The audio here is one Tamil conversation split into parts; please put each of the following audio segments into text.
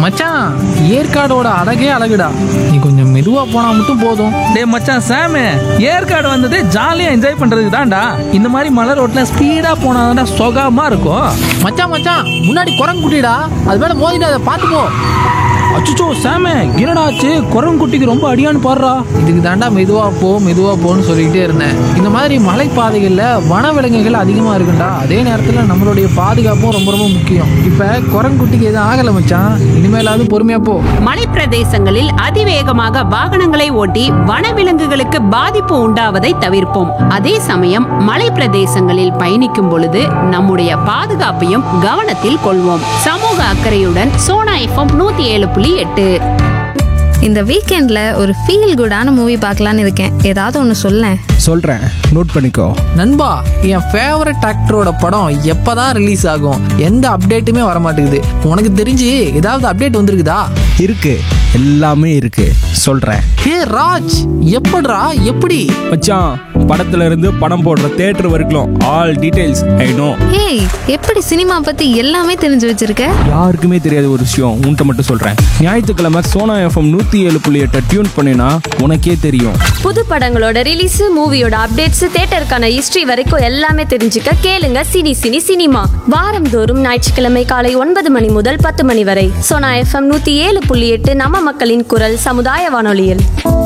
மச்சான் ஏற்காடோட அழகே அழகுடா நீ கொஞ்சம் மெதுவா போனா மட்டும் போதும் டேய் மச்சான் சாமு ஏற்காடு வந்தது ஜாலியா என்ஜாய் பண்றதுக்கு தான்டா இந்த மாதிரி மலை ரோட்ல ஸ்பீடா போனாதான்டா சுகமா இருக்கும் மச்சான் மச்சான் முன்னாடி குரங்கு குட்டிடா அது மேல மோதிட்டு அதை பார்த்து போ அச்சுச்சோ சாமு என்னடாச்சு குரங்குட்டிக்கு ரொம்ப அடியான்னு பாடுறா இதுக்கு தாண்டா மெதுவா போ மெதுவா போன்னு சொல்லிக்கிட்டே இருந்தேன் இந்த மாதிரி மலைப்பாதைகள்ல வனவிலங்குகள் அதிகமா இருக்குண்டா அதே நேரத்துல நம்மளுடைய பாதுகாப்பும் ரொம்ப ரொம்ப முக்கியம் இப்ப குரங்குட்டிக்கு எதுவும் ஆகல மச்சான் இனிமேலாவது பொறுமையா போ மலைப்பிரதேசங்களில் அதிவேகமாக வாகனங்களை ஓட்டி வனவிலங்குகளுக்கு பாதிப்பு உண்டாவதை தவிர்ப்போம் அதே சமயம் மலைப்பிரதேசங்களில் பயணிக்கும் பொழுது நம்முடைய பாதுகாப்பையும் கவனத்தில் கொள்வோம் சமூக அக்கறையுடன் சோனா எஃப்எம் நூத்தி ஏழு புள்ளி எட்டு இந்த வீக்கெண்ட்ல ஒரு ஃபீல் குடான மூவி பார்க்கலான்னு இருக்கேன் ஏதாவது ஒன்று சொல்லேன் சொல்கிறேன் நோட் பண்ணிக்கோ நண்பா என் ஃபேவரட் ஆக்டரோட படம் எப்பதான் ரிலீஸ் ஆகும் எந்த அப்டேட்டுமே வர மாட்டேங்குது உனக்கு தெரிஞ்சு ஏதாவது அப்டேட் வந்திருக்குதா இருக்கு எல்லாமே இருக்கு சொல்கிறேன் ஹே ராஜ் எப்படிடா எப்படி மச்சான் படத்துல இருந்து படம் போடுற தேட்டர் வரைக்கும் ஆல் டீடைல்ஸ் ஐ நோ ஏய் எப்படி சினிமா பத்தி எல்லாமே தெரிஞ்சு வச்சிருக்க யாருக்குமே தெரியாத ஒரு விஷயம் உன்கிட்ட மட்டும் சொல்கிறேன் ஞாயிற்றுக்கிழமை சோனா எஃப்எம் நூற்றி ஏழு புள்ளி எட்டை டியூன் பண்ணினா உனக்கே தெரியும் புது படங்களோட ரிலீஸ் மூவியோட அப்டேட்ஸ் தேட்டருக்கான ஹிஸ்டரி வரைக்கும் எல்லாமே தெரிஞ்சுக்க கேளுங்க சினி சினி சினிமா வாரந்தோறும் ஞாயிற்றுக்கிழமை காலை ஒன்பது மணி முதல் பத்து மணி வரை சோனா எஃப்எம் நூத்தி ஏழு புள்ளி எட்டு நம்ம மக்களின் குரல் சமுதாய வானொலியில்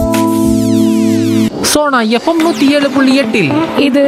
ஸோ நான் எஃப்எம் நூத்தி ஏழு புள்ளி எட்டில் இது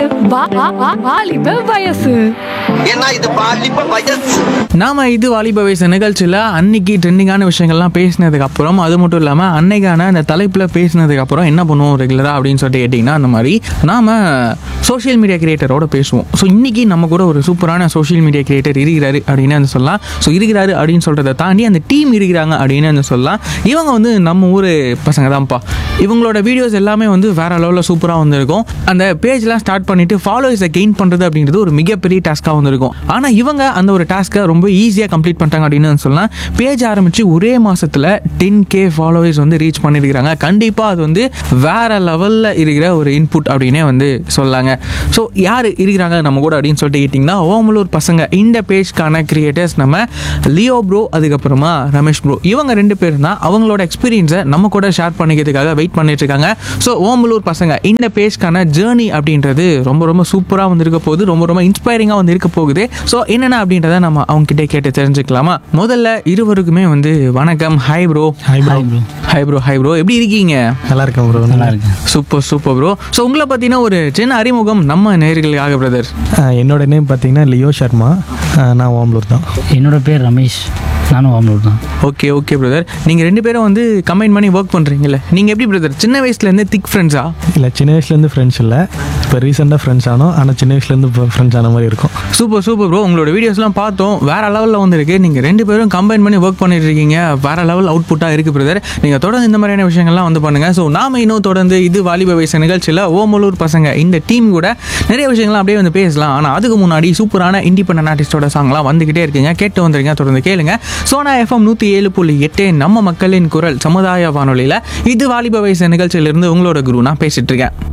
வாலிப வயசு ஏன்னா இது பாலிப்ப வயசு நாம இது வாலிப வயசு நிகழ்ச்சியில் அன்னைக்கு ட்ரெண்டிங்கான விஷயங்கள்லாம் பேசினதுக்கு அப்புறம் அது மட்டும் இல்லாமல் அன்னைக்கான அந்த தலைப்பில் பேசினதுக்கு அப்புறம் என்ன பண்ணுவோம் ரெகுலராக அப்படின்னு சொல்லிட்டு கேட்டிங்கன்னா அந்த மாதிரி நாம சோஷியல் மீடியா கிரியேட்டரோட பேசுவோம் ஸோ இன்னைக்கு நம்ம கூட ஒரு சூப்பரான சோஷியல் மீடியா கிரியேட்டர் இருக்கிறாரு அப்படின்னு வந்து சொல்லலாம் ஸோ இருக்கிறாரு அப்படின்னு சொல்கிறத தாண்டி அந்த டீம் இருக்கிறாங்க அப்படின்னு வந்து சொல்லலாம் இவங்க வந்து நம்ம ஊர் பசங்க தான்ப்பா இவங்களோட வீடியோஸ் எல்லாமே வந்து வேற லெவலில் சூப்பராக வந்திருக்கும் அந்த பேஜ்லாம் ஸ்டார்ட் பண்ணிட்டு ஃபாலோவர்ஸை கெயின் பண்ணுறது அப்படின்றது ஒரு மிகப்பெரிய டாஸ்க்காக வந்திருக்கும் ஆனால் இவங்க அந்த ஒரு டாஸ்க்கை ரொம்ப ஈஸியாக கம்ப்ளீட் பண்ணிட்டாங்க அப்படின்னு வந்து சொல்லலாம் பேஜ் ஆரம்பித்து ஒரே மாசத்துல டென் கே ஃபாலோவர்ஸ் வந்து ரீச் பண்ணியிருக்கிறாங்க கண்டிப்பாக அது வந்து வேற லெவலில் இருக்கிற ஒரு இன்புட் அப்படின்னே வந்து சொல்லாங்க ஸோ யார் இருக்கிறாங்க நம்ம கூட அப்படின்னு சொல்லிட்டு கேட்டிங்கன்னா ஓமலூர் பசங்க இந்த பேஜ்க்கான கிரியேட்டர்ஸ் நம்ம லியோ ப்ரோ அதுக்கப்புறமா ரமேஷ் ப்ரோ இவங்க ரெண்டு பேரும் தான் அவங்களோட எக்ஸ்பீரியன்ஸை நம்ம கூட ஷேர் பண்ணிக்கிறதுக்காக வெயிட் பண்ணிட்டு இருக்காங்க ஸோ ஓமலூர் பசங்க இந்த பேஜ்க்கான ஜேர்னி அப்படின்றது ரொம்ப ரொம்ப சூப்பராக வந்து இருக்க போகுது ரொம்ப ரொம்ப இன்ஸ்பைரிங்காக வந்து இருக்க போகுது ஸோ என்னென்ன அப்படின்றத நம்ம அவங்க கிட்டே கேட்டு தெரிஞ்சுக்கலாமா முதல்ல இருவருக்குமே வந்து வணக்கம் hi bro hi bro hi bro hi bro எப்படி இருக்கீங்க நல்லா இருக்கேன் ப்ரோ நல்லா இருக்கேன் சூப்பர் சூப்பர் ப்ரோ ஸோ உங்களை பார்த்தீங்கன்னா ஒரு சின்ன அறிமுகம் நம்ம நேர்களுக்காக பிரதர் அஹ் என்னோட நேம் பார்த்தீங்கன்னா லியோ சர்மா அஹ் நான் ஓம்பலூர் தான் என்னோட பேர் ரமேஷ் நானும் ஓமலூர் தான் ஓகே ஓகே பிரதர் நீங்கள் ரெண்டு பேரும் வந்து கம்பைன் பண்ணி ஒர்க் பண்ணுறீங்கல்ல நீங்கள் எப்படி பிரதர் சின்ன வயசுலேருந்து திக் ஃப்ரெண்ட்ஸா இல்லை சின்ன வயசுலேருந்து ஃப்ரெண்ட்ஸ் இல்லை இப்போ ரீசெண்டாக ஃப்ரெண்ட்ஸ் ஆனோம் ஆனால் சின்ன வயசுலேருந்து ஃப்ரெண்ட்ஸ் ஆன மாதிரி இருக்கும் சூப்பர் சூப்பர் ப்ரோ உங்களோட வீடியோஸ்லாம் பார்த்தோம் வேற லெவலில் வந்திருக்கு நீங்கள் ரெண்டு பேரும் கம்பைன் பண்ணி ஒர்க் பண்ணிட்டு இருக்கீங்க வேற லெவல் அவுட்புட்டாக இருக்குது பிரதர் நீங்கள் தொடர்ந்து இந்த மாதிரியான விஷயங்கள்லாம் வந்து பண்ணுங்கள் ஸோ நாம இன்னும் தொடர்ந்து இது வாலிப வயசு நிகழ்ச்சியில் ஓமலூர் பசங்க இந்த டீம் கூட நிறைய விஷயங்கள்லாம் அப்படியே வந்து பேசலாம் ஆனால் அதுக்கு முன்னாடி சூப்பரான இண்டிபெண்டன்ட் ஆர்டிஸ்டோட சாங்லாம் வந்துக்கிட்டே இருக்குங்க கேட்டு வந்துருங்க தொடர்ந்து கேளுங்க சோனா எஃப்எம் நூற்றி ஏழு புள்ளி எட்டு நம்ம மக்களின் குரல் சமுதாய வானொலியில் இது வாலிப வயசு நிகழ்ச்சியிலிருந்து உங்களோட குரு நான் பேசிட்டு இருக்கேன்